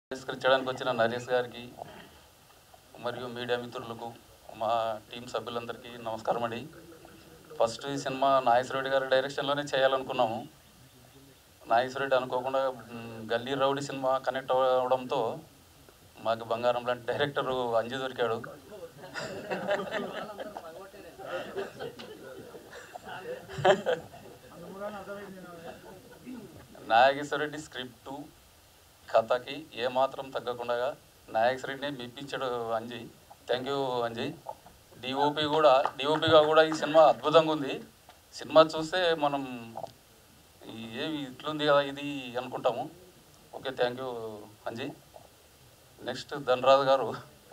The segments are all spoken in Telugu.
ఆవిష్కరించడానికి వచ్చిన నరేష్ గారికి మరియు మీడియా మిత్రులకు మా టీం సభ్యులందరికీ నమస్కారం అండి ఫస్ట్ ఈ సినిమా నాగేశ్వరరెడ్డి గారి డైరెక్షన్లోనే చేయాలనుకున్నాము నాగేశ్వరరెడ్డి అనుకోకుండా మ్, గల్లీ రౌడీ సినిమా కనెక్ట్ అవ్వడంతో మాకు బంగారం లాంటి డైరెక్టర్ అంజు దొరికాడు నాగేశ్వరరెడ్డి స్క్రిప్టు కథకి ఏమాత్రం తగ్గకుండా నాగేశ్వరరెడ్డిని మెప్పించాడు Anji thank you Anji DOP కూడా డిఓపిగా కూడా ఈ సినిమా అద్భుతంగా ఉంది సినిమా చూస్తే మనం ఈ ఏమి ఇట్లుంది కదా ఇది అనుకుంటాము okay thank you Anji next Dhanaraju garu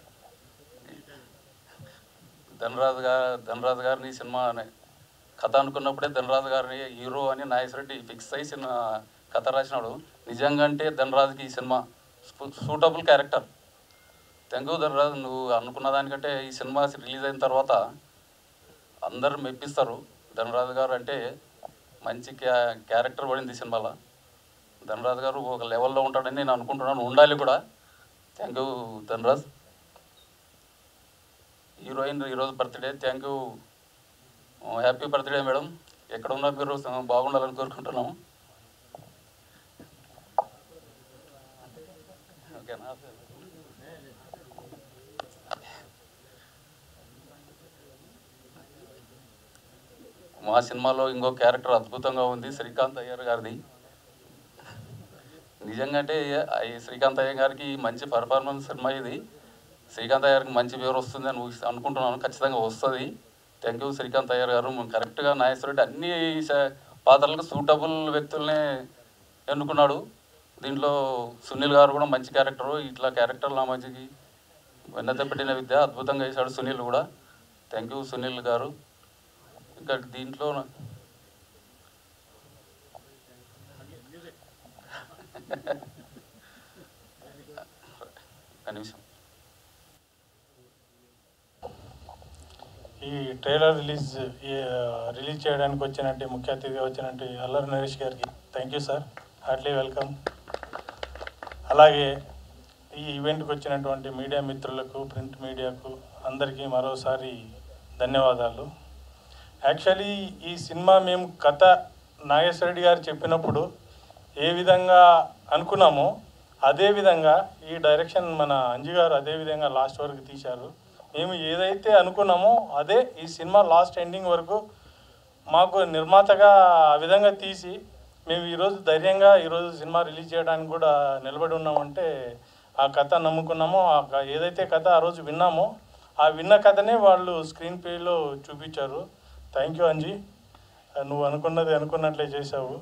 Dhanaraju garu Dhanraj గారిని ఈ సినిమా కథ అనుకున్నప్పుడే ధనరాజు గారిని హీరో అని నాగేశ్వరరెడ్డి ఫిక్స్ అయ్యి సినిమా కథ రాసినాడు నిజంగా అంటే ధనరాజుకి ఈ cinema suitable character thank you Dhanaraju నువ్వు అనుకున్న దానికంటే ఈ సినిమా రిలీజ్ అయిన తర్వాత అందరూ మెప్పిస్తారు ధనరాజు గారు అంటే మంచి క్యా క్యారెక్టర్ పడింది ఈ సినిమాలో ధనరాజు గారు ఒక లెవెల్లో ఉంటాడని నేను అనుకుంటున్నాను ఉండాలి కూడా థ్యాంక్ యూ ధనరాజ్ హీరోయిన్ ఈరోజు birthday thank you happy birthday madam ఎక్కడ ఉన్నా మీరు బాగుండాలని కోరుకుంటున్నాము ఓకేనా మా సినిమాలో ఇంకో క్యారెక్టర్ అద్భుతంగా ఉంది శ్రీకాంత్ అయ్యర్ గారిది నిజంగా అంటే ఈ శ్రీకాంత్ అయ్య గారికి మంచి పర్ఫార్మెన్స్ సినిమా ఇది శ్రీకాంత్ అయ్యర్కి మంచి పేరు వస్తుంది అని ఊహిస్తా- అనుకుంటున్నాను ఖచ్చితంగా వస్తుంది థ్యాంక్ యూ శ్రీకాంత్ అయ్యర్ గారు కరెక్ట్గా నాగేశ్వరరెడ్డి అన్ని శ- పాత్రలకు సూటబుల్ వ్యక్తుల్నే ఎన్నుకున్నాడు దీంట్లో సునీల్ గారు కూడా మంచి క్యారెక్టర్ ఇట్లా క్యారెక్టర్ నా మంచికి వెన్నత పెట్టిన విద్య అద్భుతంగా వేశాడు సునీల్ కూడా థ్యాంక్ యూ సునీల్ గారు ఇంకా దీంట్లో నా- ఒక నిమిషం ఈ ట్రైలర్ రిలీజ్ ఈ, రిలీజ్ చేయడానికి వచ్చినట్టు ముఖ్య అతిథిగా వచ్చినట్టు అల్లరి నరేష్ గారికి thank you sir heartly welcome అలాగే ఈ ఈవెంట్కి వచ్చినటువంటి మీడియా మిత్రులకు ప్రింట్ మీడియాకు అందరికీ మరోసారి ధన్యవాదాలు యాక్చువల్లీ ఈ సినిమా మేము కథ నాగేశ్వరరెడ్డి గారు చెప్పినప్పుడు ఏ విధంగా అనుకున్నామో అదే విధంగా ఈ డైరెక్షన్ మన అంజు గారు అదే విధంగా లాస్ట్ వరకు తీశారు మేము ఏదైతే అనుకున్నామో అదే ఈ సినిమా లాస్ట్ ఎండింగ్ వరకు మాకు నిర్మాతగా ఆ విధంగా తీసి మేము ఈరోజు ధైర్యంగా ఈరోజు సినిమా రిలీజ్ చేయడానికి కూడా నిలబడి ఉన్నామంటే ఆ కథ నమ్ముకున్నామో ఆ క- ఏదైతే కథ ఆ రోజు విన్నామో ఆ విన్న కథనే వాళ్ళు స్క్రీన్ ప్లేలో చూపించారు థ్యాంక్ యూ అంజీ నువ్వు అనుకున్నది అనుకున్నట్లే చేశావు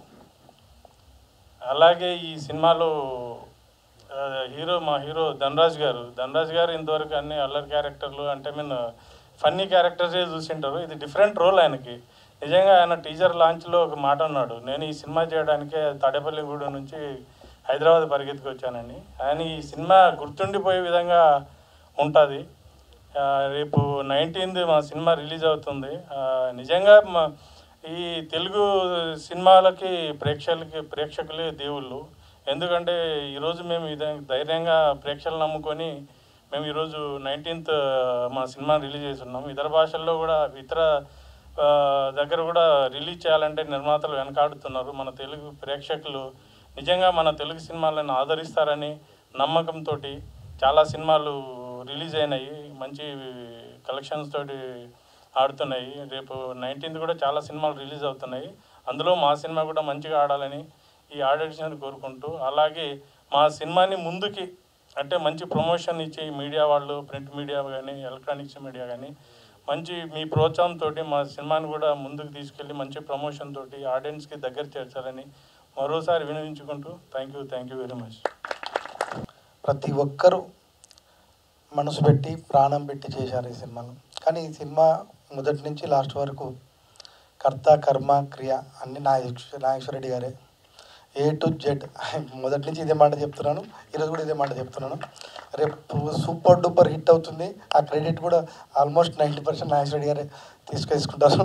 అలాగే ఈ సినిమాలో ఆ, హీరో మా హీరో ధనరాజ్ గారు ధనరాజ్ గారు ఇంతవరకు అన్ని అల్లరి క్యారెక్టర్లు అంటే మీన్ ఫన్నీ క్యారెక్టర్సే చూసింటారు ఇది డిఫరెంట్ రోల్ ఆయనకి నిజంగా ఆయన టీజర్ లాంచ్లో ఒక మాట అన్నాడు నేను ఈ సినిమా చేయడానికే తాడేపల్లిగూడెం నుంచి హైదరాబాద్ పరిగెత్తుకు వచ్చానని ఆయన ఈ సినిమా గుర్తుండిపోయే విధంగా ఉంటుంది ఆ, రేపు నైన్టీన్త్ మా సినిమా రిలీజ్ అవుతుంది ఆ, నిజంగా మా ఈ తెలుగు సినిమాలకి ప్రేక్షకులకి ప్రేక్షకులే దేవుళ్ళు ఎందుకంటే ఈరోజు మేము ఇదే ధైర్యంగా ప్రేక్షకులు నమ్ముకొని మేము ఈరోజు నైన్టీన్త్ మా సినిమా రిలీజ్ చేస్తున్నాం ఇతర భాషల్లో కూడా ఇతర ఆ, దగ్గర కూడా రిలీజ్ చేయాలంటే నిర్మాతలు వెనకాడుతున్నారు మన తెలుగు ప్రేక్షకులు నిజంగా మన తెలుగు సినిమాలను ఆదరిస్తారని నమ్మకంతో చాలా సినిమాలు రిలీజ్ అయినాయి మంచి కలెక్షన్స్ తోటి ఆడుతున్నాయి రేపు నైన్టీన్త్ కూడా చాలా సినిమాలు రిలీజ్ అవుతున్నాయి అందులో మా సినిమా కూడా మంచిగా ఆడాలని ఈ ఆడిషన్ కోరుకుంటూ అలాగే మా సినిమాని ముందుకి అంటే మంచి ప్రమోషన్ ఇచ్చి మీడియా వాళ్ళు ప్రింట్ మీడియా కానీ ఎలక్ట్రానిక్స్ మీడియా కానీ మంచి మీ ప్రోత్సాహంతో మా సినిమాని కూడా ముందుకు తీసుకెళ్ళి మంచి ప్రమోషన్ తోటి ఆడియన్స్కి దగ్గర చేర్చాలని మరోసారి వినియోగించుకుంటూ thank you thank you very much ప్రతి ఒక్కరూ మనసు పెట్టి ప్రాణం పెట్టి చేశారు ఈ సినిమాను కానీ ఈ సినిమా మొదటి నుంచి లాస్ట్ వరకు కర్త కర్మ క్రియ అన్ని నాగేశ్వ నాగేశ్వరరెడ్డి గారే ఏ టు జెడ్ మొదటి నుంచి ఇదే మాట చెప్తున్నాను ఈరోజు కూడా ఇదే మాట చెప్తున్నాను రేపు సూపర్ డూపర్ హిట్ అవుతుంది ఆ క్రెడిట్ కూడా ఆల్మోస్ట్ నైంటీ పర్సెంట్ నాగేశ్వరరెడ్డి గారే తీసుకేసుకుంటారు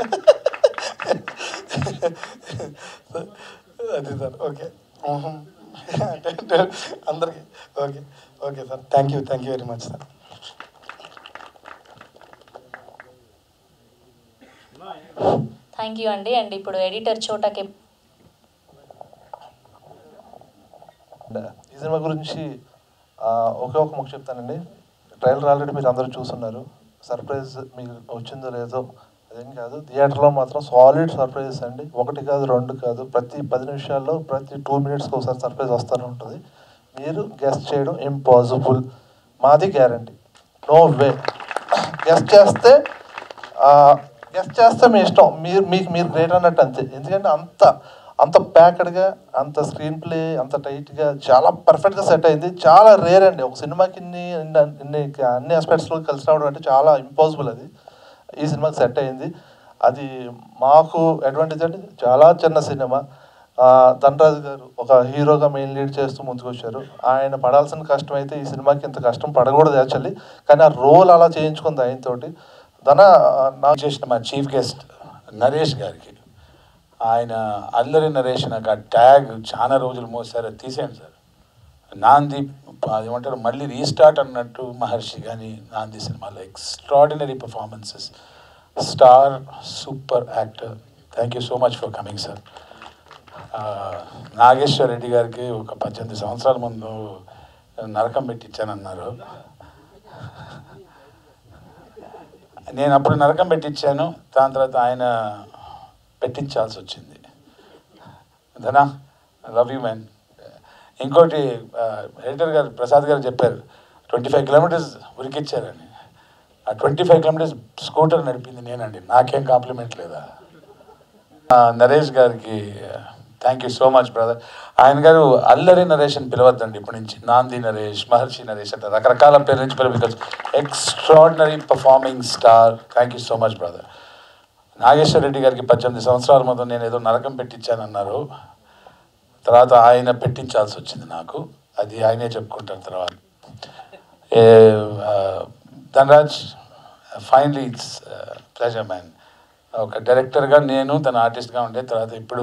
అది సార్ ఓకే అందరికీ okay okay sir thank you thank you very much sir thank you అండి అండ్ ఇప్పుడు ఎడిటర్ చోటకి అండ్ ఈ సినిమా గురించి ఆ, ఒకే ఒక ముఖ్య చెప్తానండి ట్రైలర్ ఆల్రెడీ మీరు అందరూ చూస్తున్నారు సర్ప్రైజ్ మీకు వచ్చిందో లేదో అదేం కాదు థియేటర్లో మాత్రం సాలిడ్ సర్ప్రైజెస్ అండి ఒకటి కాదు రెండు కాదు ప్రతి పది నిమిషాల్లో ప్రతి టూ మినిట్స్కి ఒకసారి సర్ప్రైజ్ వస్తూనే ఉంటుంది మీరు గెస్ట్ చేయడం ఇంపాసిబుల్ మాది గ్యారంటీ నో వే గెస్ట్ చేస్తే గెస్ట్ చేస్తే మీ ఇష్టం మీరు మీకు మీరు గ్రేట్ అన్నట్టు అంతే ఎందుకంటే అంత అంత ప్యాక్డ్గా అంత స్క్రీన్ ప్లే అంత టైట్గా చాలా పర్ఫెక్ట్గా సెట్ అయింది చాలా రేర్ అండి ఒక సినిమాకి ఇన్ని ఇన్ని ఇన్ని అన్ని ఆస్పెక్ట్స్లో కలిసి రావడం అంటే చాలా ఇంపాసిబుల్ అది ఈ సినిమాకి సెట్ అయింది అది మాకు అడ్వాంటేజ్ అంటే చాలా చిన్న సినిమా ఆ, ధనరాజు గారు ఒక హీరోగా మెయిన్ లీడ్ చేస్తూ ముందుకు వచ్చారు ఆయన పడాల్సిన కష్టం అయితే ఈ సినిమాకి ఇంత కష్టం పడకూడదు యాక్చువల్లీ కానీ ఆ రోల్ అలా చేయించుకుంది ఆయనతోటి ధన నా చేసిన మా చీఫ్ గెస్ట్ నరేష్ గారికి ఆయన అల్లరి నరేష్ నాకు ఆ ట్యాగ్ చాలా రోజులు మోసారు అది తీసేయండి సార్ నాంది అది ఏమంటారు మళ్ళీ రీస్టార్ట్ అన్నట్టు మహర్షి కానీ నాంది సినిమాలో extraordinary performances star super actor thank you so much for coming sir Nageswara Reddy గారికి ఒక పద్దెనిమిది సంవత్సరాల ముందు నరకం పెట్టించానన్నారు నేను అప్పుడు నరకం పెట్టించాను దాని తర్వాత ఆయన పెట్టించాల్సి వచ్చింది ధనా లవ్ యూ మ్యాన్ ఇంకోటి ఎడిటర్ గారు ప్రసాద్ గారు చెప్పారు ట్వంటీ ఫైవ్ కిలోమీటర్స్ ఉరికిచ్చారని ఆ ట్వంటీ ఫైవ్ కిలోమీటర్స్ స్కూటర్ నడిపింది నేనండి నాకేం కాంప్లిమెంట్ లేదా ఆ, నరేష్ గారికి thank you so much brother ఆయన గారు అల్లరి నరేష్ అని పిలవద్దండి ఇప్పటి నుంచి నాంది నరేష్ మహర్షి నరేష్ అంటే రకరకాల పేరు నుంచి పిలవ because extraordinary performing star thank you so much brother Nageswara Reddy గారికి పద్దెనిమిది సంవత్సరాల ముందు నేను ఏదో నరకం పెట్టించానన్నారు తర్వాత ఆయన పెట్టించాల్సి వచ్చింది నాకు అది ఆయనే చెప్పుకుంటారు తర్వాత ఏ, ఆ, Dhanraj finally it's pleasure man ఒక డైరెక్టర్గా నేను తన ఆర్టిస్ట్గా ఉండే తర్వాత ఇప్పుడు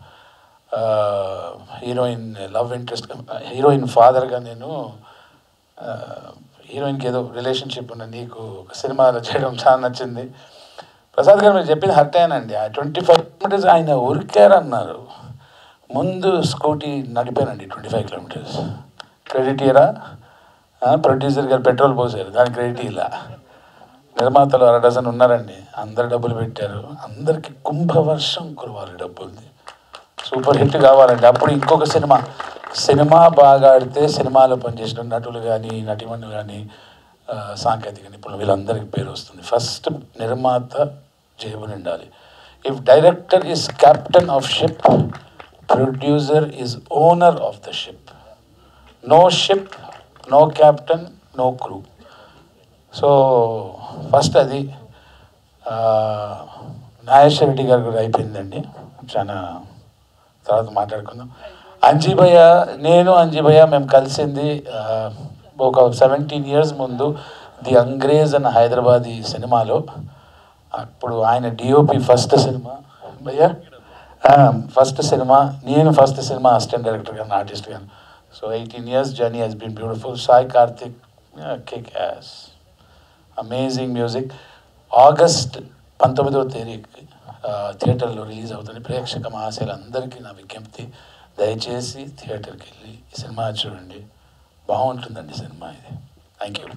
హీరోయిన్ లవ్ ఇంట్రెస్ట్ హీరోయిన్ ఫాదర్గా నేను హీరోయిన్కి ఏదో రిలేషన్షిప్ ఉన్న నీకు ఒక సినిమాలో చేయడం చాలా నచ్చింది ప్రసాద్ గారు మీరు చెప్పింది హర్ట్ అయ్యానండి ఆ ట్వంటీ ఫైవ్ కిలోమీటర్స్ ఆయన ఉరికారన్నారు ముందు స్కూటీ నడిపానండి ట్వంటీ ఫైవ్ కిలోమీటర్స్ క్రెడిట్ ఇయరా ప్రొడ్యూసర్ గారు పెట్రోల్ పోసారు దానికి క్రెడిట్ ఇలా నిర్మాతలు అర డజన్ ఉన్నారండి అందరు డబ్బులు పెట్టారు అందరికి కుంభవర్షం కురవాలి డబ్బులది సూపర్ హిట్ కావాలండి అప్పుడు ఇంకొక సినిమా సినిమా బాగా ఆడితే సినిమాలో పనిచేసిన నటులు కానీ నటిమణులు కానీ ఆ, సాంకేతిక నిపుణులు వీళ్ళందరికీ పేరు వస్తుంది ఫస్ట్ నిర్మాత జేబు నిండాలి if director is captain of ship producer is owner of the ship no ship no captain no crew so first అది ఆ, నాగేశ్వర రెడ్డి గారు కూడా అయిపోయిందండి చాలా తర్వాత మాట్లాడుకుందాం అంజీభయ్య నేను అంజీభయ్య మేము కలిసింది ఆ, ఒక సెవెంటీన్ ఇయర్స్ ముందు ది అంగ్రేజ్ అన్న హైదరాబాద్ ఈ సినిమాలో అప్పుడు ఆయన డిఓపి ఫస్ట్ సినిమా భయ్యా ఫస్ట్ సినిమా నేను ఫస్ట్ సినిమా అసిస్టెంట్ డైరెక్టర్ గాను ఆర్టిస్ట్ గాను so eighteen years journey he's been beautiful Sai Karthik kick ass amazing music August పంతొమ్మిదవ తేదీ థియేటర్లో రిలీజ్ అవుతుంది ప్రేక్షక మహాశయులందరికీ నా విజ్ఞప్తి దయచేసి థియేటర్కి వెళ్ళి ఈ సినిమా చూడండి బాగుంటుందండి సినిమా ఇది thank you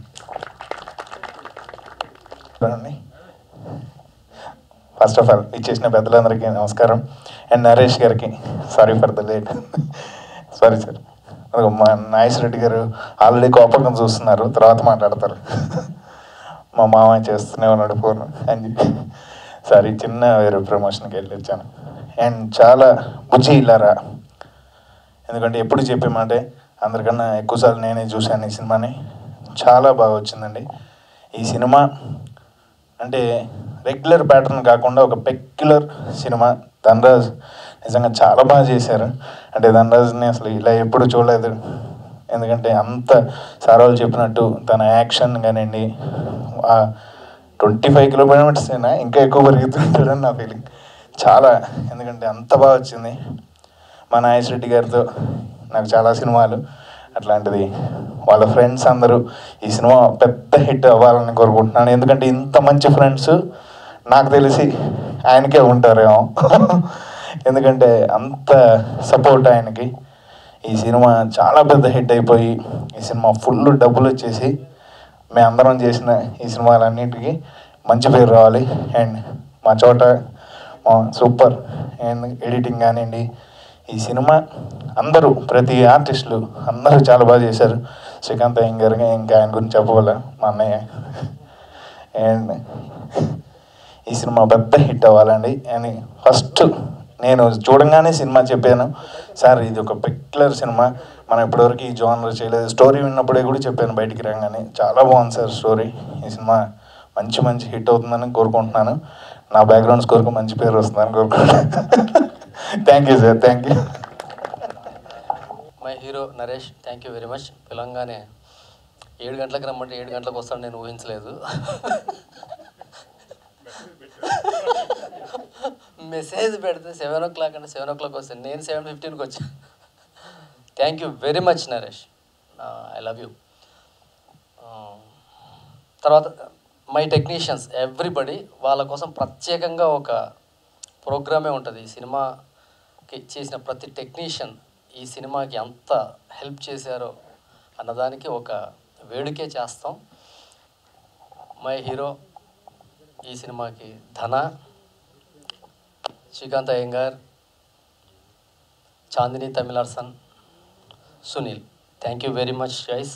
first of all ఇచ్చేసిన పెద్దలందరికీ నమస్కారం అండ్ నరేష్ గారికి sorry for the late sorry sir మా నాగేశ్ రెడ్డి గారు ఆల్రెడీ కోపంగా చూస్తున్నారు తర్వాత మాట్లాడతారు మా మామయ్య చేస్తూనే ఉన్నాడు ఫోన్ అని చెప్పి సారీ చిన్న వేరే ప్రమోషన్కి వెళ్ళి వచ్చాను అండ్ చాలా బుజ్జి ఇల్లారా ఎందుకంటే ఎప్పుడు చెప్పే మాటే అందరికన్నా ఎక్కువసార్లు నేనే చూశాను ఈ సినిమాని చాలా బాగా వచ్చిందండి ఈ సినిమా అంటే రెగ్యులర్ ప్యాటర్న్ కాకుండా ఒక పెక్యులర్ సినిమా ధనరాజ్ నిజంగా చాలా బాగా చేశారు అంటే ధనరాజ్ని అసలు ఇలా ఎప్పుడు చూడలేదు ఎందుకంటే అంత సార్ వాళ్ళు చెప్పినట్టు తన యాక్షన్ కానివ్వండి ట్వంటీ ఫైవ్ కిలోమీటర్స్ అయినా ఇంకా ఎక్కువ పెరుగుతుంటాడని నా ఫీలింగ్ చాలా ఎందుకంటే అంత బాగా వచ్చింది మా నాగేష్ రెడ్డి గారితో నాకు చాలా సినిమాలు అట్లాంటిది వాళ్ళ ఫ్రెండ్స్ అందరూ ఈ సినిమా పెద్ద హిట్ అవ్వాలని కోరుకుంటున్నాను ఎందుకంటే ఇంత మంచి ఫ్రెండ్స్ నాకు తెలిసి ఆయనకే ఉంటారేమో ఎందుకంటే అంత సపోర్ట్ ఆయనకి ఈ సినిమా చాలా పెద్ద హిట్ అయిపోయి ఈ సినిమా ఫుల్ డబ్బులు వచ్చేసి మేము అందరం చేసిన ఈ సినిమాలన్నిటికీ మంచి పేరు రావాలి అండ్ మా చోట మా సూపర్ అండ్ ఎడిటింగ్ కానివ్వండి ఈ సినిమా అందరూ ప్రతి ఆర్టిస్టులు అందరూ చాలా బాగా చేశారు శ్రీకాంత్ అయ్యం గారు ఇంకా ఆయన గురించి చెప్పగల మా అన్నయ్య అండ్ ఈ సినిమా పెద్ద హిట్ అవ్వాలండి అని ఫస్ట్ నేను చూడంగానే సినిమా చెప్పాను సార్ ఇది ఒక పెక్యులర్ సినిమా మనం ఇప్పటివరకు ఈ జోనర్ చేయలేదు స్టోరీ విన్నప్పుడే కూడా చెప్పాను బయటికి రాగానే చాలా బాగుంది సార్ స్టోరీ ఈ సినిమా మంచి మంచి హిట్ అవుతుందని కోరుకుంటున్నాను నా బ్యాక్గ్రౌండ్ స్కోర్కు మంచి పేరు వస్తుందని కోరుకుంటున్నాను thank you sir thank you my hero Naresh thank you very much పిలంగానే ఏడు గంటలకు రమ్మంటే ఏడు గంటలకు వస్తాను నేను ఊహించలేదు మెసేజ్ పెడితే సెవెన్ ఓ క్లాక్ అంటే సెవెన్ ఓ క్లాక్ వస్తాను నేను సెవెన్ ఫిఫ్టీన్కి వచ్చాను thank you very much Naresh I love you తర్వాత మై టెక్నీషియన్స్ ఎవ్రీబడి వాళ్ళ కోసం ప్రత్యేకంగా ఒక ప్రోగ్రామే ఉంటుంది ఈ సినిమాకి చేసిన ప్రతి టెక్నీషియన్ ఈ సినిమాకి ఎంత హెల్ప్ చేశారో అన్నదానికి ఒక వేడుకే చేస్తాం మై హీరో ఈ సినిమాకి Dhana Srikanth Iyengar Chandini Tamilarasan Sunil thank you very much guys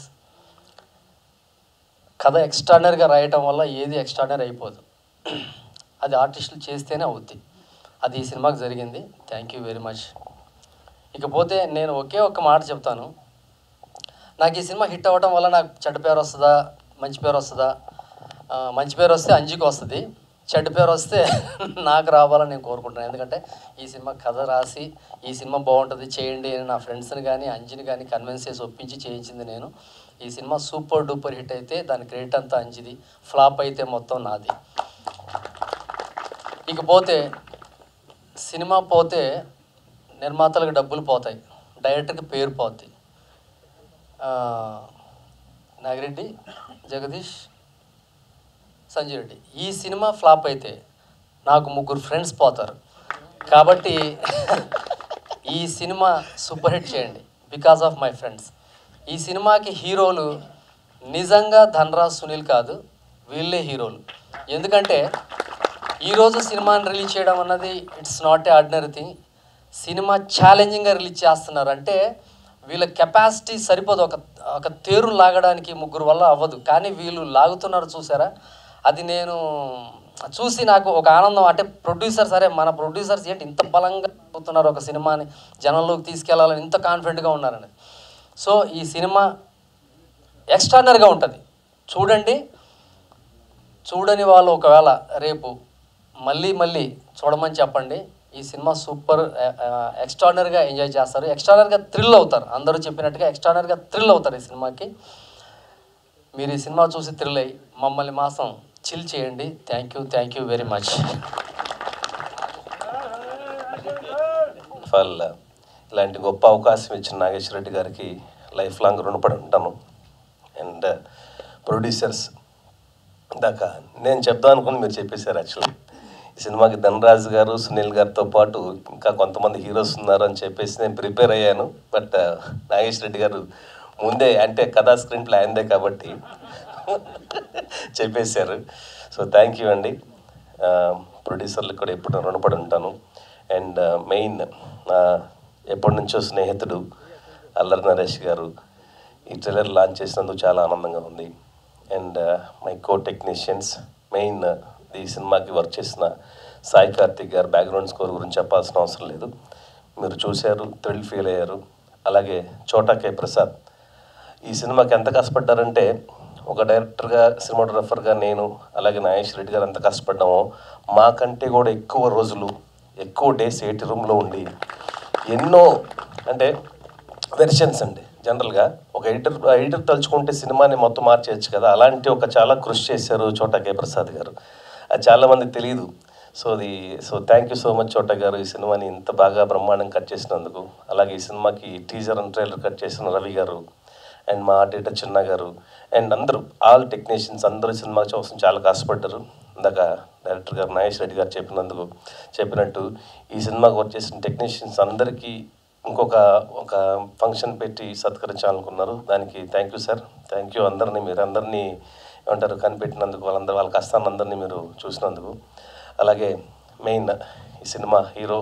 కథ ఎక్స్ట్రాడనరీగా రాయటం వల్ల ఏది ఎక్స్ట్రాడనరీ అయిపోదు అది ఆర్టిస్టులు చేస్తేనే అవుద్ది అది ఈ సినిమాకి జరిగింది థ్యాంక్ యూ వెరీ మచ్ ఇకపోతే నేను ఒకే ఒక్క మాట చెప్తాను నాకు ఈ సినిమా హిట్ అవ్వడం వల్ల నాకు చెడ్డ పేరు వస్తుందా మంచి పేరు వస్తుందా ఆ, మంచి పేరు వస్తే అంజికి వస్తుంది చెడ్డ పేరు వస్తే నాకు రావాలని నేను కోరుకుంటున్నాను ఎందుకంటే ఈ సినిమా కథ రాసి ఈ సినిమా బాగుంటుంది చేయండి అని నా ఫ్రెండ్స్ని కానీ అంజిని కానీ కన్విన్స్ చేసి ఒప్పించి చేయించింది నేను ఈ సినిమా సూపర్ డూపర్ హిట్ అయితే దాని క్రెడిట్ అంతా అంజిది ఫ్లాప్ అయితే మొత్తం నాది ఇకపోతే సినిమా పోతే నిర్మాతలకు డబ్బులు పోతాయి డైరెక్టర్కి పేరు పోద్ది ఆ, నాగిరెడ్డి జగదీష్ సంజయ్ రెడ్డి ఈ సినిమా ఫ్లాప్ అయితే నాకు ముగ్గురు ఫ్రెండ్స్ పోతారు కాబట్టి ఈ సినిమా సూపర్ హిట్ చేయండి బికాస్ ఆఫ్ మై ఫ్రెండ్స్ ఈ సినిమాకి హీరోలు నిజంగా ధనరాజ్ సునీల్ కాదు వీళ్ళే హీరోలు ఎందుకంటే ఈరోజు సినిమాని రిలీజ్ చేయడం అన్నది it's not a ordinary thing cinema ఛాలెంజింగ్గా రిలీజ్ చేస్తున్నారు అంటే వీళ్ళ కెపాసిటీ సరిపోదు ఒక ఒక తేరు లాగడానికి ముగ్గురు వల్ల అవ్వదు కానీ వీళ్ళు లాగుతున్నారు చూసారా అది నేను చూసి నాకు ఒక ఆనందం అంటే ప్రొడ్యూసర్ సరే మన ప్రొడ్యూసర్స్ ఏంటి ఇంత బలంగా పోతున్నారు ఒక సినిమాని జనంలోకి తీసుకెళ్లాలని ఇంత కాన్ఫిడెంట్గా ఉన్నారని సో ఈ సినిమా ఎక్స్ట్రానర్గా ఉంటుంది చూడండి చూడని వాళ్ళు ఒకవేళ రేపు మళ్ళీ మళ్ళీ చూడమని చెప్పండి ఈ సినిమా సూపర్ ఎక్స్ట్రానర్గా ఎంజాయ్ చేస్తారు ఎక్స్ట్రానర్గా థ్రిల్ అవుతారు అందరూ చెప్పినట్టుగా ఎక్స్ట్రానర్గా థ్రిల్ అవుతారు ఈ సినిమాకి మీరు ఈ సినిమా చూసి థ్రిల్ అయ్యి మమ్మల్ని మాసం చిల్ చేయండి thank you thank you very much ఫల్ ఇలాంటి గొప్ప అవకాశం ఇచ్చిన నాగేశ్వర రెడ్డి గారికి లైఫ్ లాంగ్ రుణపడి ఉంటాను అండ్ ప్రొడ్యూసర్స్ దాకా నేను చెప్దాం అనుకుని మీరు చెప్పేశారు యాక్చువల్లీ ఈ సినిమాకి ధనరాజ్ గారు సునీల్ గారితో పాటు ఇంకా కొంతమంది హీరోస్ ఉన్నారు అని చెప్పేసి నేను ప్రిపేర్ అయ్యాను బట్ నాగేశ్వర రెడ్డి గారు ముందే అంటే కథా స్క్రీన్ ప్లే అయిందే కాబట్టి చెప్పేశారు సో థ్యాంక్ యూ అండి ప్రొడ్యూసర్లకు కూడా ఎప్పుడు రుణపడి ఉంటాను అండ్ మెయిన్ ఎప్పటి నుంచో స్నేహితుడు అల్లరి నరేష్ గారు ఈ ట్రైలర్ లాంచ్ చేసినందుకు చాలా ఆనందంగా ఉంది and my co technicians main ఈ సినిమాకి వర్క్ చేసిన సాయి కార్తిక్ గారు బ్యాక్గ్రౌండ్ స్కోర్ గురించి చెప్పాల్సిన అవసరం లేదు మీరు చూశారు థ్రిల్ ఫీల్ అయ్యారు అలాగే చోటా కే ప్రసాద్ ఈ సినిమాకి ఎంత కష్టపడ్డారంటే ఒక డైరెక్టర్గా సినిమాటోగ్రఫర్గా నేను అలాగే నాగేష్ రెడ్డి గారు ఎంత కష్టపడ్డామో మాకంటే కూడా ఎక్కువ రోజులు ఎక్కువ డేస్ ఏటి రూమ్లో ఉండి ఎన్నో అంటే వెర్షన్స్ అండి జనరల్గా ఒక ఎడిటర్ ఎడిటర్ తలుచుకుంటే సినిమాని మొత్తం మార్చేయచ్చు కదా అలాంటి ఒక చాలా కృషి చేశారు చోటా కే ప్రసాద్ గారు అది చాలామందికి తెలియదు సో అది so thank you so much Chota garu ఈ సినిమాని ఇంత బాగా బ్రహ్మాండం కట్ చేసినందుకు అలాగే ఈ సినిమాకి టీజర్ అండ్ ట్రైలర్ కట్ చేసిన రవి గారు అండ్ మా ఆర్టిటర్ చిన్న గారు అండ్ అందరూ ఆల్ టెక్నీషియన్స్ అందరూ ఈ సినిమా కోసం చాలా కష్టపడ్డారు ఇందాక డైరెక్టర్ గారు నాగేష్ రెడ్డి గారు చెప్పినందుకు చెప్పినట్టు ఈ సినిమాకి వర్క్ చేసిన టెక్నీషియన్స్ అందరికీ ఇంకొక ఒక ఫంక్షన్ పెట్టి సత్కరించాలనుకున్నారు దానికి thank you sir thank you అందరినీ మీరు అందరినీ ఏమంటారు కనిపెట్టినందుకు వాళ్ళందరూ వాళ్ళ కష్టాన్ని అందరినీ మీరు చూసినందుకు అలాగే మెయిన్ ఈ సినిమా హీరో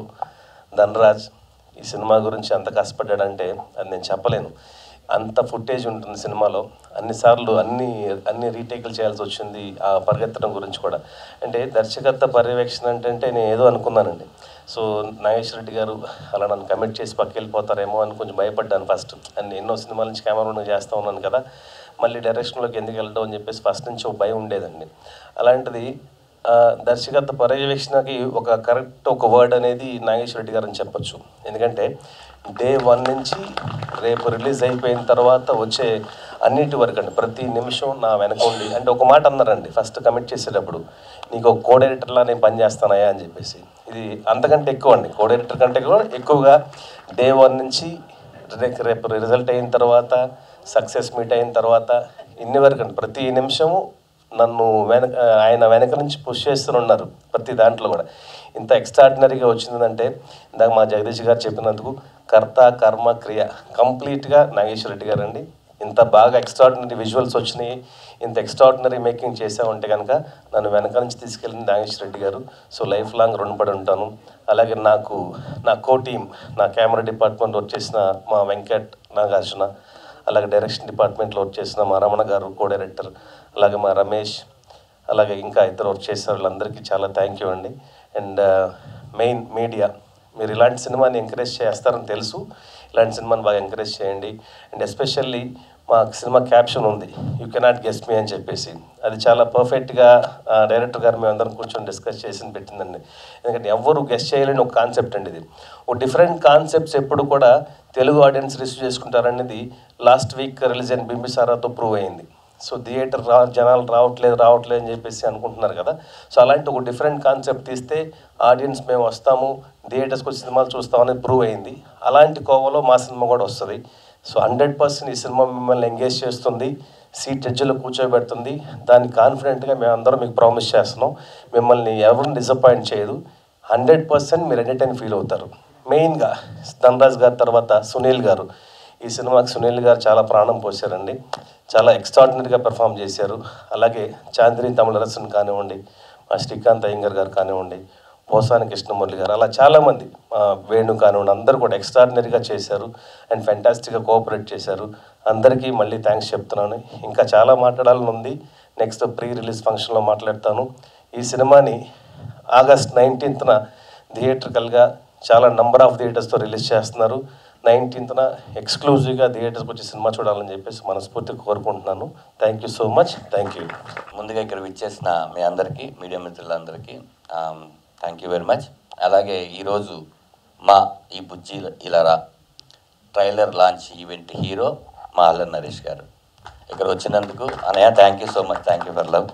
ధనరాజ్ ఈ సినిమా గురించి అంత కష్టపడ్డాడంటే అది నేను చెప్పలేను అంత ఫుటేజ్ ఉంటుంది సినిమాలో అన్నిసార్లు అన్ని అన్ని రీటేకులు చేయాల్సి వచ్చింది ఆ పరిగెత్తడం గురించి కూడా అంటే దర్శకత్వ పర్యవేక్షణ అంటే అంటే నేను ఏదో అనుకున్నానండి సో నాగేష్ రెడ్డి గారు అలా నన్ను కమిట్ చేసి పక్కకి వెళ్ళిపోతారేమో అని కొంచెం భయపడ్డాను ఫస్ట్ అండ్ ఎన్నో సినిమాల నుంచి కెమెరా చేస్తూ ఉన్నాను కదా మళ్ళీ డైరెక్షన్లోకి ఎందుకు వెళ్ళడం అని చెప్పేసి ఫస్ట్ నుంచి ఒక భయం ఉండేదండి అలాంటిది ఆ, దర్శకత్వ పర్యవేక్షణకి ఒక కరెక్ట్ ఒక వర్డ్ అనేది నాగేశ్వర రెడ్డి గారు అని చెప్పొచ్చు ఎందుకంటే డే వన్ నుంచి రేపు రిలీజ్ అయిపోయిన తర్వాత వచ్చే అన్నిటి వరకు అండి ప్రతి నిమిషం నా వెనక ఉండి అంటే ఒక మాట అన్నారండి ఫస్ట్ కమిట్ చేసేటప్పుడు నీకు ఒక కో డైరెక్టర్లా నేను పని చేస్తానయా అని చెప్పేసి ఇది అంతకంటే ఎక్కువ అండి కో డైరెక్టర్ కంటే కూడా ఎక్కువగా డే వన్ నుంచి రేపు రేపు రిజల్ట్ అయిన తర్వాత సక్సెస్ మీట్ అయిన తర్వాత ఇన్ని వరకు అండి ప్రతి నిమిషము నన్ను వెనక ఆయన వెనక నుంచి పుష్ చేస్తున్నారు ప్రతి దాంట్లో కూడా ఇంత ఎక్స్ట్రాడినరీగా వచ్చిందంటే ఇందాక మా జగదీష్ గారు చెప్పినందుకు కర్త కర్మ క్రియ కంప్లీట్గా నాగేశ్వర రెడ్డి గారు అండి ఇంత బాగా ఎక్స్ట్రాడినరీ విజువల్స్ వచ్చినాయి ఇంత ఎక్స్ట్రాడినరీ మేకింగ్ చేసామంటే కనుక నన్ను వెనక నుంచి తీసుకెళ్ళింది నాగేశ్వర రెడ్డి గారు సో లైఫ్ లాంగ్ రుణపడి ఉంటాను అలాగే నాకు నా కో టీమ్ నా కెమెరా డిపార్ట్మెంట్ వర్క్ చేసిన మా వెంకట్ నాగార్జున అలాగే డైరెక్షన్ డిపార్ట్మెంట్లో వర్క్ చేసిన మా రమణ గారు కో డైరెక్టర్ అలాగే మా రమేష్ అలాగే ఇంకా ఇద్దరు వర్క్ చేసిన వాళ్ళందరికీ చాలా థ్యాంక్ యూ అండి అండ్ మెయిన్ మీడియా మీరు ఇలాంటి సినిమాని ఎంకరేజ్ చేస్తారని తెలుసు ఇలాంటి సినిమాని బాగా ఎంకరేజ్ చేయండి అండ్ ఎస్పెషల్లీ మా సినిమా క్యాప్షన్ ఉంది యూ కెనాట్ గెస్ మీ అని చెప్పేసి అది చాలా పర్ఫెక్ట్గా డైరెక్టర్ గారు మేము అందరం కూర్చొని డిస్కస్ చేసి పెట్టిందండి ఎందుకంటే ఎవరు గెస్ట్ చేయలేని ఒక కాన్సెప్ట్ అండి ఇది ఒక డిఫరెంట్ కాన్సెప్ట్స్ ఎప్పుడు కూడా తెలుగు ఆడియన్స్ రిసీవ్ చేసుకుంటారనేది లాస్ట్ వీక్ రిలీజ్ అయిన బింబిసారాతో ప్రూవ్ అయింది సో థియేటర్ రా జనాలు రావట్లేదు రావట్లేదు అని చెప్పేసి అనుకుంటున్నారు కదా సో అలాంటి ఒక డిఫరెంట్ కాన్సెప్ట్ తీస్తే ఆడియన్స్ మేము వస్తాము థియేటర్స్కి వచ్చి సినిమాలు చూస్తామని ప్రూవ్ అయింది అలాంటి కోవలో మా సినిమా కూడా వస్తుంది సో హండ్రెడ్ పర్సెంట్ ఈ సినిమా మిమ్మల్ని ఎంగేజ్ చేస్తుంది సీట్ ఎడ్జ్లో కూర్చోబెడుతుంది దాన్ని కాన్ఫిడెంట్గా మేము అందరం మీకు ప్రామిస్ చేస్తున్నాం మిమ్మల్ని ఎవరు డిసప్పాయింట్ చేయదు హండ్రెడ్ పర్సెంట్ మీరు ఎంటర్టైన్ ఫీల్ అవుతారు మెయిన్గా ధనరాజ్ గారి తర్వాత సునీల్ గారు ఈ సినిమాకి సునీల్ గారు చాలా ప్రాణం పోశారండి చాలా ఎక్స్ట్రాడినరీగా పెర్ఫామ్ చేశారు అలాగే చాంద్రి తమిళరసన్ కానివ్వండి మా శ్రీకాంత్ అయ్యంగర్ గారు కానివ్వండి పోసాని కృష్ణమురళి గారు అలా చాలామంది ఆ, వేణు కానివ్వండి అందరూ కూడా ఎక్స్ట్రాడినరీగా చేశారు అండ్ ఫెంటాస్టిక్గా కోఆపరేట్ చేశారు అందరికీ మళ్ళీ థ్యాంక్స్ చెప్తున్నాను ఇంకా చాలా మాట్లాడాలని ఉంది నెక్స్ట్ ప్రీ రిలీజ్ ఫంక్షన్లో మాట్లాడతాను ఈ సినిమాని ఆగస్ట్ నైన్టీన్త్న థియేటర్కల్గా చాలా నంబర్ ఆఫ్ థియేటర్స్తో రిలీజ్ చేస్తున్నారు నైన్టీన్త్న ఎక్స్క్లూజివ్గా థియేటర్స్కి వచ్చి సినిమా చూడాలని చెప్పేసి మనస్ఫూర్తిగా కోరుకుంటున్నాను thank you so much thank you ముందుగా ఇక్కడ విచ్చేసిన మీ అందరికీ మీడియా మిత్రులందరికీ థ్యాంక్ యూ వెరీ మచ్ అలాగే ఈరోజు మా ఈ బుజ్జి ఇలారా ట్రైలర్ లాంచ్ ఈవెంట్ హీరో మా అల్లరి నరేష్ గారు ఇక్కడ వచ్చినందుకు అనయ్య thank you so much thank you for love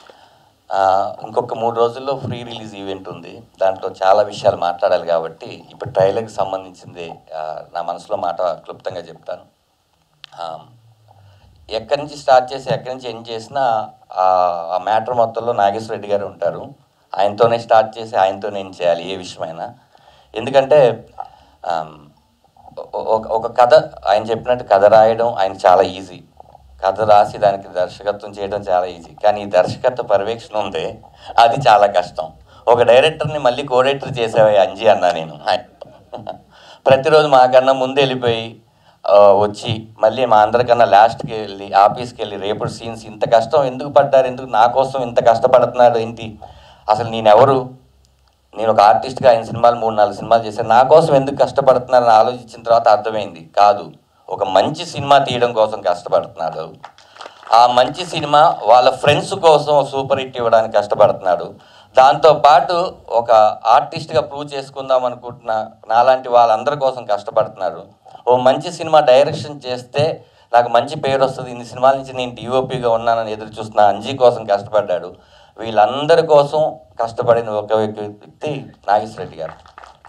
ఇంకొక మూడు రోజుల్లో ఫ్రీ రిలీజ్ ఈవెంట్ ఉంది దాంట్లో చాలా విషయాలు మాట్లాడాలి కాబట్టి ఇప్పుడు ట్రైలర్కి సంబంధించింది ఆ, నా మనసులో మాట క్లుప్తంగా చెప్తాను ఆ, ఎక్కడి నుంచి స్టార్ట్ చేసి ఎక్కడి నుంచి ఎండ్ చేసినా ఆ- ఆ మ్యాటర్ మొత్తంలో నాగేశ్వర రెడ్డి గారు ఉంటారు ఆయనతోనే స్టార్ట్ చేసి ఆయనతోనే ఎండ్ చేయాలి ఏ విషయమైనా ఎందుకంటే ఆమ్, ఒ- ఒక- ఒక కథ ఆయన చెప్పినట్టు కథ రాయడం ఆయన చాలా ఈజీ కథ రాసి దానికి దర్శకత్వం చేయడం చాలా ఈజీ కానీ ఈ దర్శకత్వ పర్యవేక్షణ ఉంది అది చాలా కష్టం ఒక డైరెక్టర్ని మళ్ళీ కోడైరెక్టర్ చేసేవా అంజీ అన్నా నేను ఆయన- ప్రతిరోజు మాకన్నా ముందు వెళ్ళిపోయి ఆ, వచ్చి మళ్ళీ మా అందరికన్నా లాస్ట్కి వెళ్ళి ఆఫీస్కి వెళ్ళి రేపు సీన్స్ ఇంత కష్టం ఎందుకు పడ్డారు ఎందుకు నా కోసం ఇంత కష్టపడుతున్నాడు ఏంటి అసలు నేనెవరు నేను ఒక ఆర్టిస్ట్గా ఆయన సినిమాలు మూడు నాలుగు సినిమాలు చేశాను నా కోసం ఎందుకు కష్టపడుతున్నారని ఆలోచించిన తర్వాత అర్థమైంది కాదు ఒక మంచి సినిమా తీయడం కోసం కష్టపడుతున్నాడు ఆ మంచి సినిమా వాళ్ళ ఫ్రెండ్స్ కోసం సూపర్ హిట్ ఇవ్వడానికి కష్టపడుతున్నాడు దాంతో పాటు ఒక ఆర్టిస్ట్గా ప్రూవ్ చేసుకుందాం అనుకుంటున్న నాలాంటి వాళ్ళందరి కోసం కష్టపడుతున్నారు ఓ మంచి సినిమా డైరెక్షన్ చేస్తే నాకు మంచి పేరు వస్తుంది ఇన్ని సినిమాల నుంచి నేను డిఓపిగా ఉన్నానని ఎదురు చూస్తున్న అంజీ కోసం కష్టపడ్డాడు వీళ్ళందరి కోసం కష్టపడిన ఒక వ్యక్తి నాగేశ్వర రెడ్డి గారు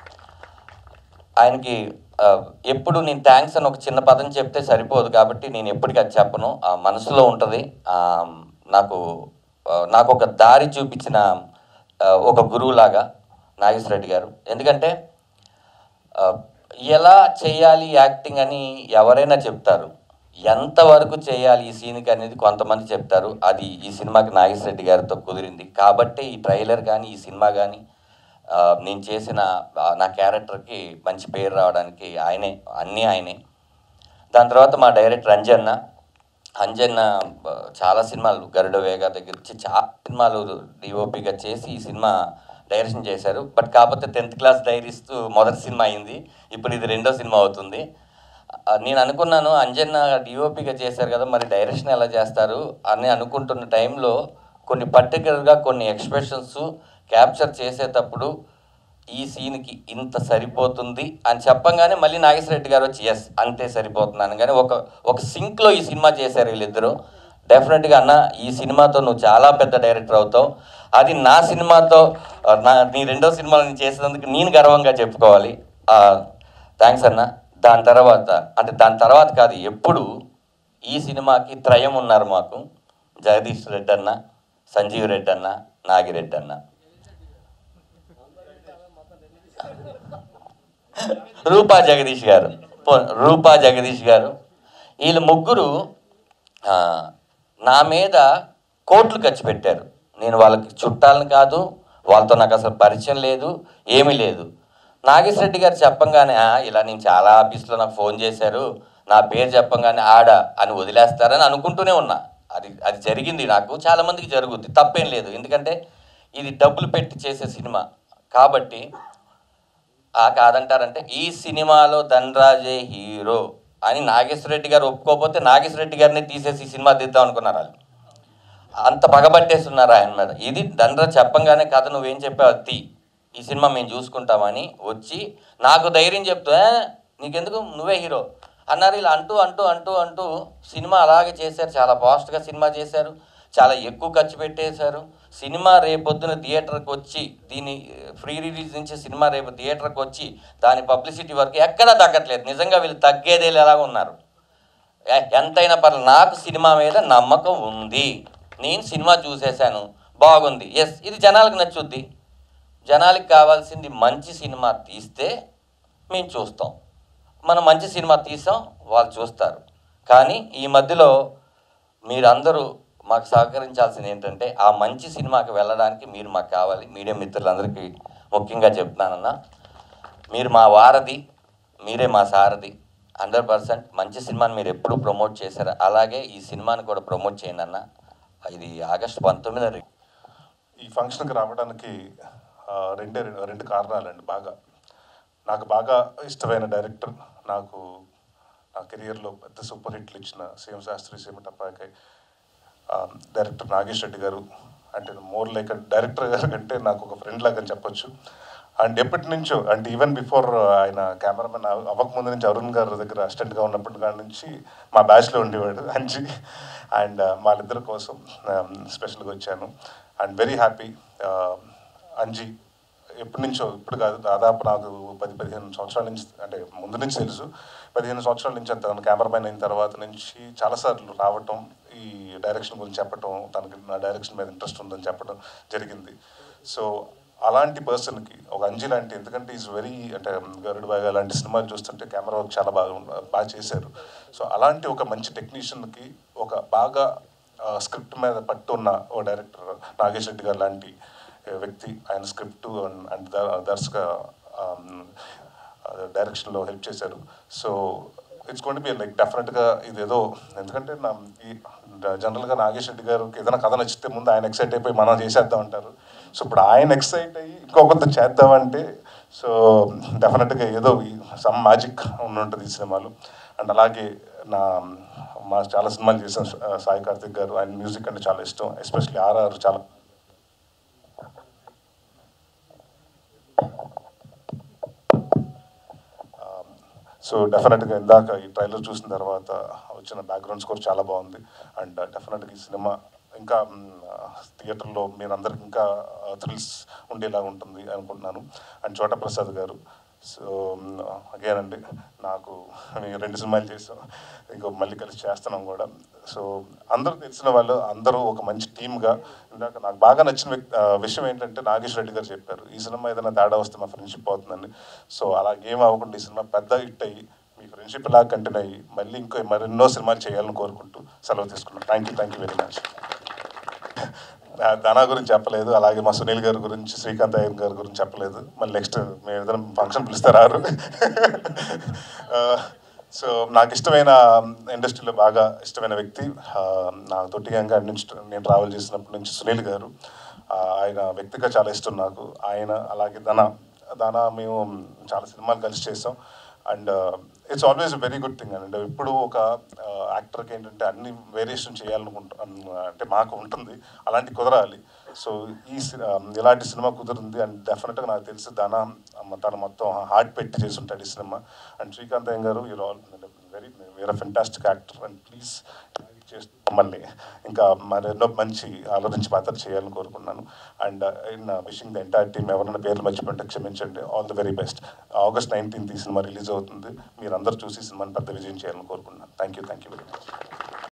ఆయనకి ఆ, ఎప్పుడు నేను థ్యాంక్స్ అని ఒక చిన్న పదం చెప్తే సరిపోదు కాబట్టి నేను ఎప్పటికీ అది చెప్పను ఆ మనసులో ఉంటుంది ఆ, నాకు ఆ, నాకు ఒక దారి చూపించిన ఆ, ఒక గురువులాగా నాగేశ్వర రెడ్డి గారు ఎందుకంటే ఆ, ఎలా చేయాలి యాక్టింగ్ అని ఎవరైనా చెప్తారు ఎంతవరకు చేయాలి ఈ సీన్కి అనేది కొంతమంది చెప్తారు అది ఈ సినిమాకి నాగేశ్వర రెడ్డి గారితో కుదిరింది కాబట్టి ఈ ట్రైలర్ కానీ ఈ సినిమా కానీ ఆ, నేను చేసిన ఆ, నా క్యారెక్టర్కి మంచి పేరు రావడానికి ఆయనే అన్నీ ఆయనే దాని తర్వాత మా డైరెక్టర్ అంజన్న అంజన్న ఆ, చాలా సినిమాలు గరుడ వేగ దగ్గర నుంచి చాలా సినిమాలు డిఓపిగా చేసి ఈ సినిమా డైరెక్షన్ చేశారు బట్ కాకపోతే టెన్త్ క్లాస్ డైరీస్తూ మొదటి సినిమా అయింది ఇప్పుడు ఇది రెండో సినిమా అవుతుంది ఆ, నేను అనుకున్నాను అంజన్న డిఓపిగా చేశారు కదా మరి డైరెక్షన్ ఎలా చేస్తారు అని అనుకుంటున్న టైంలో కొన్ని పర్టికులర్గా కొన్ని ఎక్స్ప్రెషన్స్ క్యాప్చర్ చేసేటప్పుడు ఈ సీన్కి ఇంత సరిపోతుంది అని చెప్పంగానే మళ్ళీ నాగేశ్వర రెడ్డి గారు వచ్చి ఎస్ అంతే సరిపోతున్నాను కానీ ఒక ఒక సింక్లో ఈ సినిమా చేశారు వీళ్ళిద్దరూ డెఫినెట్గా అన్న ఈ సినిమాతో నువ్వు చాలా పెద్ద డైరెక్టర్ అవుతావు అది నా సినిమాతో ఆ, నా నీ రెండో సినిమాలో నేను చేసినందుకు నేను గర్వంగా చెప్పుకోవాలి థ్యాంక్స్ అన్న దాని తర్వాత అంటే దాని తర్వాత కాదు ఎప్పుడు ఈ సినిమాకి త్రయం ఉన్నారు మాకు జగదీష్ రెడ్డి అన్న సంజీవ్ రెడ్డి అన్న నాగిరెడ్డి అన్న రూపా జగదీష్ గారు పో- రూపా జగదీష్ గారు వీళ్ళు ముగ్గురు ఆ, నా మీద కోట్లు ఖర్చు పెట్టారు నేను వాళ్ళకి చుట్టాలను కాదు వాళ్ళతో నాకు అసలు పరిచయం లేదు ఏమీ లేదు నాగేశ్వర రెడ్డి గారు చెప్పంగానే "ఆ, ఇలా నేను చాలా ఆఫీస్లో నాకు ఫోన్ చేశారు నా పేరు చెప్పంగానే ఆడ అని వదిలేస్తారని అనుకుంటూనే ఉన్నా అది అది జరిగింది నాకు చాలామందికి జరుగుద్ది తప్పేం లేదు ఎందుకంటే ఇది డబ్బులు పెట్టి చేసే సినిమా కాబట్టి ఆ కాదంటారంటే ఈ సినిమాలో ధనరాజే హీరో అని నాగేశ్వర రెడ్డి గారు ఒప్పుకోకపోతే నాగేశ్వర రెడ్డి గారిని తీసేసి ఈ సినిమా తీద్దాం అనుకున్నారు వాళ్ళు అంత పగబట్టేస్తున్నారు ఆయన మీద ఇది ధనరాజ్ చెప్పంగానే కథ నువ్వేం చెప్పావు అది తీ ఈ సినిమా మేము చూసుకుంటామని వచ్చి నాకు ధైర్యం చెప్తూ "ఏ, నీకెందుకు నువ్వే హీరో అన్నారు ఇలా అంటూ అంటూ అంటూ అంటూ సినిమా అలాగే చేశారు చాలా ఫాస్ట్గా సినిమా చేశారు చాలా ఎక్కువ ఖర్చు పెట్టేశారు సినిమా రేపొద్దున థియేటర్కి వచ్చి దీని ఫ్రీ రిలీజ్ నుంచి సినిమా రేపు థియేటర్కి వచ్చి దాని పబ్లిసిటీ వరకు ఎక్కడా తగ్గట్లేదు నిజంగా వీళ్ళు తగ్గేదే ఎలాగ ఉన్నారు ఎ- ఎంతైనా పర్లేదు నాకు సినిమా మీద నమ్మకం ఉంది నేను సినిమా చూసేశాను బాగుంది ఎస్ ఇది జనాలకు నచ్చుద్ది జనాలకి కావాల్సింది మంచి సినిమా తీస్తే మేము చూస్తాం మనం మంచి సినిమా తీసాం వాళ్ళు చూస్తారు కానీ ఈ మధ్యలో మీరందరూ మాకు సహకరించాల్సింది ఏంటంటే ఆ మంచి సినిమాకి వెళ్ళడానికి మీరు మాకు కావాలి మీడియా మిత్రులందరికీ ముఖ్యంగా చెప్తున్నానన్నా మీరు మా వారధి మీరే మా సారథి హండ్రెడ్ పర్సెంట్ మంచి సినిమాని మీరు ఎప్పుడు ప్రమోట్ చేశారు అలాగే ఈ సినిమాని కూడా ప్రమోట్ చేయండి అన్న ఇది ఆగస్టు పంతొమ్మిది రి- ఈ ఫంక్షన్కి రావడానికి ఆ, రెండే రెండు రెండు కారణాలండి బాగా నాకు బాగా ఇష్టమైన డైరెక్టర్ నాకు నా కెరియర్లో పెద్ద సూపర్ హిట్లు ఇచ్చిన సీఎం శాస్త్రి సీఎం టప్పాకాయ్ డైరెక్టర్ నాగేష్ రెడ్డి గారు అంటే మోర్ లైక్ డైరెక్టర్ గారు కంటే నాకు ఒక ఫ్రెండ్ లాగా అని చెప్పొచ్చు అండ్ ఎప్పటి నుంచో అంటే ఈవెన్ బిఫోర్ ఆయన కెమెరామెన్ అవ్వక ముందు నుంచి అరుణ్ గారి దగ్గర అసిస్టెంట్గా ఉన్నప్పటి కాడి నుంచి మా బ్యాచ్లో ఉండేవాడు అంజి అండ్ వాళ్ళిద్దరి కోసం స్పెషల్గా వచ్చాను అండ్ వెరీ హ్యాపీ అంజి ఎప్పటి నుంచో ఇప్పుడు కాదు దాదాపు నాకు పది పదిహేను సంవత్సరాల నుంచి అంటే ముందు నుంచి తెలుసు పదిహేను సంవత్సరాల నుంచి తన కెమెరామెన్ అయిన తర్వాత నుంచి చాలాసార్లు రావటం ఈ డైరెక్షన్ గురించి చెప్పటం తనకి నా డైరెక్షన్ మీద ఇంట్రెస్ట్ ఉందని చెప్పడం జరిగింది సో అలాంటి పర్సన్కి ఒక అంజి లాంటి ఎందుకంటే ఈజ్ వెరీ అంటే గరుడు బాగా లాంటి సినిమాలు చూస్తుంటే కెమెరా వర్క్ చాలా బాగా ఉన్న- బాగా చేశారు సో అలాంటి ఒక మంచి టెక్నీషియన్కి ఒక బాగా స్క్రిప్ట్ మీద పట్టు ఉన్న ఓ డైరెక్టర్ నాగేష్ రెడ్డి గారు లాంటి ఆ, వ్యక్తి ఆయన స్క్రిప్ట్ అండ్ దర్శక డైరెక్షన్లో హెల్ప్ చేశారు so it's gonna be like డెఫినెట్గా ఇదేదో ఎందుకంటే నా ఈ జనరల్గా నాగేష్ రెడ్డి గారికి ఏదైనా కథ నచ్చితే ముందు ఆయన ఎక్సైట్ అయిపోయి మనం చేసేద్దాం అంటారు సో ఇప్పుడు ఆయన ఎక్సైట్ అయ్యి ఇంకొకరితో చేద్దామంటే సో డెఫినెట్గా ఏదో సమ్ మ్యాజిక్ ఉంటుంది ఈ సినిమాలో అండ్ అలాగే నా మా చాలా సినిమాలు చేసాం సాయి కార్తిక్ గారు ఆయన మ్యూజిక్ అంటే చాలా ఇష్టం ఎస్పెషల్లీ ఆర్ఆర్ చాలా సో డెఫినెట్గా ఇందాక ఈ ట్రైలర్ చూసిన తర్వాత వచ్చిన బ్యాక్గ్రౌండ్ స్కోర్ చాలా బాగుంది అండ్ డెఫినెట్గా ఈ సినిమా ఇంకా థియేటర్లో మీరు అందరికి ఇంకా థ్రిల్స్ ఉండేలా ఉంటుంది అనుకుంటున్నాను అండ్ చోట ప్రసాద్ గారు సో అగైన్ అండి నాకు మేము రెండు సినిమాలు చేసాం ఇంకో మళ్ళీ కలిసి చేస్తున్నాం కూడా సో అందరూ తెలిసిన వాళ్ళు అందరూ ఒక మంచి టీమ్గా ఇందాక నాకు బాగా నచ్చిన వ్యక్- ఆ, విషయం ఏంటంటే నాగేష్ రెడ్డి గారు చెప్పారు ఈ సినిమా ఏదైనా తేడా వస్తే మా ఫ్రెండ్షిప్ అవుతుందండి సో అలా ఏం అవ్వకుండా ఈ సినిమా పెద్ద హిట్ అయ్యి మీ ఫ్రెండ్షిప్ ఇలా కంటిన్యూ అయ్యి మళ్ళీ ఇంకో మరెన్నో సినిమాలు చేయాలని కోరుకుంటూ సెలవు తీసుకున్నాను thank you thank you very much Dhana గురించి చెప్పలేదు అలాగే మా సునీల్ గారి గురించి శ్రీకాంత్ అయ్యర్ గారి గురించి చెప్పలేదు మళ్ళీ నెక్స్ట్ మేము ఏదైనా ఫంక్షన్ పిలుస్తారారు సో నాకు ఇష్టమైన ఇండస్ట్రీలో బాగా ఇష్టమైన వ్యక్తి ఆ, నా తొట్టిగంగా నుంచి నేను ట్రావెల్ చేసినప్పటి నుంచి సునీల్ గారు ఆ, ఆయన వ్యక్తిగా చాలా ఇష్టం నాకు ఆయన అలాగే ధన ధన మేము చాలా సినిమాలు కలిసి చేసాం and it's always very good thing and ఇప్పుడు ఒక యాక్టర్కి ఏంటంటే అన్ని వేరియేషన్ చేయాలనుకుంటా అంటే మాకు ఉంటుంది అలాంటి కుదరాలి సో ఈ సి- ఆ, ఇలాంటి సినిమా కుదిరింది అండ్ డెఫినెట్గా నాకు తెలిసి దాన తను మొత్తం హార్ట్ పెట్టి చేసి ఉంటాడు ఈ సినిమా అండ్ శ్రీకాంత్ అయ్య గారు యూర్ ఆల్ వెరీ వేరే ఫెంటాస్టిక్ యాక్టర్ అండ్ ప్లీజ్ చేస్తూ మమ్మల్ని ఇంకా మరెన్నో మంచి ఆలోచించి పాత్ర చేయాలని కోరుకున్నాను and in wishing the entire team ఎవరైనా పేర్లు మర్చిపోతే క్షమించండి all the very best August nineteenth ఈ సినిమా రిలీజ్ అవుతుంది మీరు అందరూ చూసి ఈ సినిమాని పెద్ద విజయం చేయాలని కోరుకుంటున్నాను thank you thank you very much